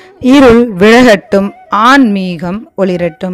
இருள் விலகட்டும் ஆன்மீகம் ஒளிரட்டும்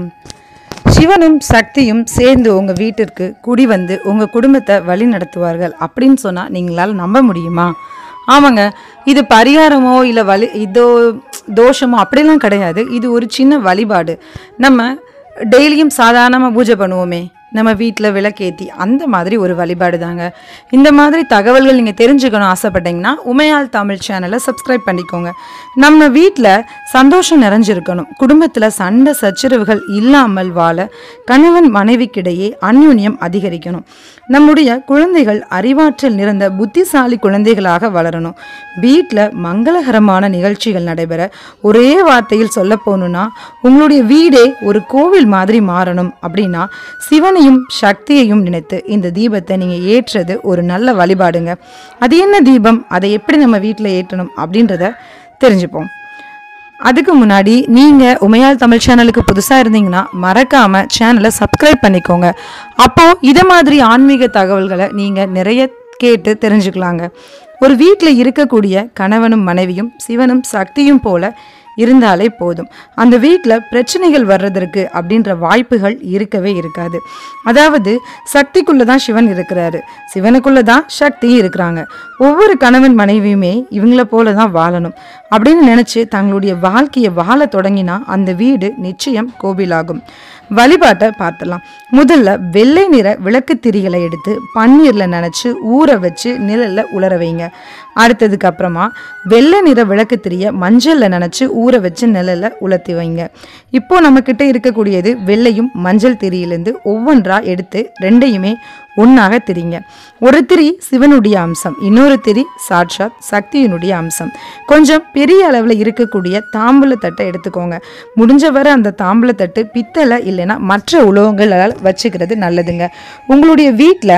சிவனும் சக்தியும் சேர்ந்து உங்கள் வீட்டிற்கு குடி வந்து உங்கள் குடும்பத்தை வழி நடத்துவார்கள் அப்படின்னு சொன்னால் நீங்களால் நம்ப முடியுமா ஆமாங்க இது பரிகாரமோ இல்லை வழி இதோ தோஷமோ அப்படிலாம் கிடையாது இது ஒரு சின்ன வழிபாடு நம்ம டெய்லியும் சாதாரணமாக பூஜை பண்ணுவோமே நம்ம வீட்டில் விளக்கேற்றி அந்த மாதிரி ஒரு வழிபாடு தாங்க இந்த மாதிரி தகவல்கள் நீங்கள் தெரிஞ்சுக்கணும் ஆசைப்பட்டீங்கன்னா உமையாள் தமிழ் சேனலை சப்ஸ்கிரைப் பண்ணிக்கோங்க நம்ம வீட்டில் சந்தோஷம் நிறைஞ்சிருக்கணும் குடும்பத்தில் சண்டை சச்சரவுகள் இல்லாமல் வாழ கணவன் மனைவிக்கிடையே அந்யுன்யம் அதிகரிக்கணும் நம்முடைய குழந்தைகள் அறிவாற்றல் நிறைந்த புத்திசாலி குழந்தைகளாக வளரணும் வீட்டில் மங்களகரமான நிகழ்ச்சிகள் நடைபெற ஒரே வார்த்தையில் சொல்ல போகணுன்னா உங்களுடைய வீடே ஒரு கோவில் மாதிரி மாறணும் அப்படின்னா சிவனையும் சக்தியையும் நினைத்து இந்த தீபத்தை நீங்கள் ஏற்றுறது ஒரு நல்ல வழிபாடுங்க அது என்ன தீபம் அதை எப்படி நம்ம வீட்டில் ஏற்றணும் அப்படின்றத தெரிஞ்சுப்போம் அதுக்கு முன்னாடி நீங்கள் உமையாள் தமிழ் சேனலுக்கு புதுசாக இருந்தீங்கன்னா மறக்காமல் சேனலை சப்ஸ்கிரைப் பண்ணிக்கோங்க அப்போது இதை மாதிரி ஆன்மீக தகவல்களை நீங்கள் நிறைய கேட்டு தெரிஞ்சுக்கலாங்க ஒரு வீட்டில் இருக்கக்கூடிய கணவனும் மனைவியும் சிவனும் சக்தியும் போல இருந்தாலே போதும் அந்த வீட்டில் பிரச்சனைகள் வர்றதற்கு அப்படின்ற வாய்ப்புகள் இருக்கவே இருக்காது அதாவது சக்திக்குள்ளே தான் சிவன் இருக்கிறாரு சிவனுக்குள்ளே தான் சக்தியும் இருக்கிறாங்க ஒவ்வொரு கணவன் மனைவியுமே இவங்கள போல தான் வாழணும் அப்படின்னு நினச்சி தங்களுடைய வாழ்க்கையை வாழ தொடங்கினா அந்த வீடு நிச்சயம் கோவிலாகும் வழிபாட்டை பார்த்துலாம் முதல்ல வெள்ளை நிற விளக்கு திரிகளை எடுத்து பன்னீரில் நனைச்சு ஊற வச்சு நிழலில் உலர வைங்க அடுத்ததுக்கு அப்புறமா வெள்ளை நிற விளக்கு திரிய மஞ்சளில் நனைச்சு ஊற வச்சு நிழலில் உலர்த்தி வைங்க இப்போ நம்மக்கிட்ட இருக்கக்கூடியது வெள்ளையும் மஞ்சள் திரியிலேருந்து ஒவ்வொன்றா எடுத்து ரெண்டையுமே ஒன்றாக திரிங்க ஒரு திரி சிவனுடைய அம்சம் இன்னொரு திரி சாட்சாத் சக்தியினுடைய அம்சம் கொஞ்சம் பெரிய அளவில் இருக்கக்கூடிய தாம்பூல தட்டை எடுத்துக்கோங்க முடிஞ்ச வரை அந்த தாம்பூல தட்டு பித்தளை இல்லைன்னா மற்ற உலோகங்களால் வச்சுக்கிறது நல்லதுங்க உங்களுடைய வீட்டில்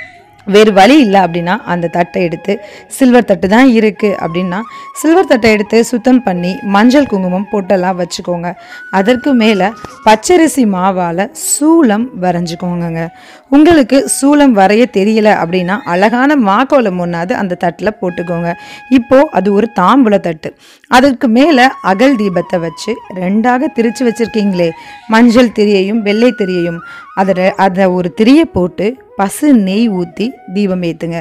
வேறு வழி இல்லை அப்படின்னா அந்த தட்டை எடுத்து சில்வர் தட்டு தான் இருக்குது அப்படின்னா சில்வர் தட்டை எடுத்து சுத்தம் பண்ணி மஞ்சள் குங்குமம் போட்டெல்லாம் வச்சுக்கோங்க அதற்கு மேலே பச்சரிசி மாவால் சூளம் வரைஞ்சிக்கோங்கங்க உங்களுக்கு சூளம் வரைய தெரியல அப்படின்னா அழகான மாக்கோலம் ஒன்றாவது அந்த தட்டில் போட்டுக்கோங்க இப்போது அது ஒரு தாம்பூல தட்டு அதுக்கு மேலே அகல் தீபத்தை வச்சு ரெண்டாக திரிச்சு வச்சுருக்கீங்களே மஞ்சள் திரியையும் வெள்ளை திரியையும் அதில் அதை ஒரு திரியை போட்டு பசு நெய் ஊற்றி தீபம் ஏற்றுங்க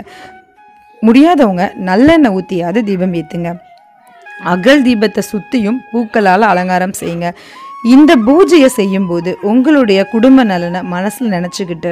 முடியாதவங்க நல்லெண்ணெய் ஊற்றியாவது தீபம் ஏற்றுங்க அகல் தீபத்தை சுற்றியும் பூக்களால் அலங்காரம் செய்யுங்க இந்த பூஜையை செய்யும்போது உங்களுடைய குடும்ப நலனை மனசில் நினச்சிக்கிட்டு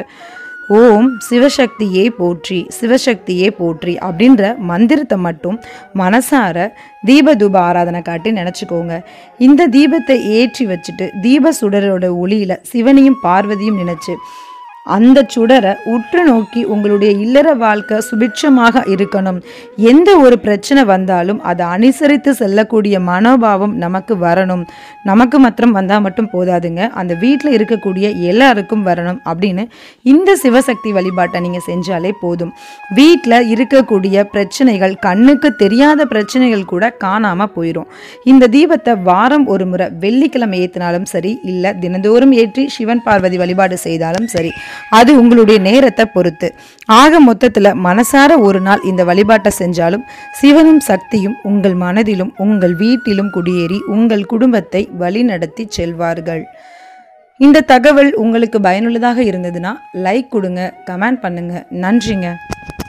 ஓம் சிவசக்தியே போற்றி சிவசக்தியே போற்றி அப்படின்ற மந்திரத்தை மட்டும் மனசார தீப தூப ஆராதனை காட்டி நினச்சிக்கோங்க இந்த தீபத்தை ஏற்றி வச்சுட்டு தீப சுடரோட ஒளியில் சிவனையும் பார்வதியும் நினச்சி அந்த சுடரை உற்று நோக்கி உங்களுடைய இல்லற வாழ்க்கை சுபிட்சமாக இருக்கணும் எந்த ஒரு பிரச்சனை வந்தாலும் அதை அனுசரித்து செல்லக்கூடிய மனோபாவம் நமக்கு வரணும் நமக்கு மாத்திரம் வந்தால் மட்டும் போதாதுங்க அந்த வீட்டில் இருக்கக்கூடிய எல்லாருக்கும் வரணும் அப்படின்னு இந்த சிவசக்தி வழிபாட்டை நீங்கள் செஞ்சாலே போதும் வீட்டில் இருக்கக்கூடிய பிரச்சனைகள் கண்ணுக்கு தெரியாத பிரச்சனைகள் கூட காணாமல் போயிடும் இந்த தீபத்தை வாரம் ஒரு முறை வெள்ளிக்கிழமை ஏற்றினாலும் சரி இல்லை தினந்தோறும் ஏற்றி சிவன் பார்வதி வழிபாடு செய்தாலும் சரி அது உங்களுடைய நேரத்தை பொறுத்து ஆக மொத்தத்தில் மனசார ஒரு நாள் இந்த வழிபாட்டை செஞ்சாலும் சிவனும் சக்தியும் உங்கள் மனதிலும் உங்கள் வீட்டிலும் குடியேறி உங்கள் குடும்பத்தை வழிநடத்தி செல்வார்கள் இந்த தகவல் உங்களுக்கு பயனுள்ளதாக இருந்ததுன்னா லைக் கொடுங்க கமெண்ட் பண்ணுங்க நன்றிங்க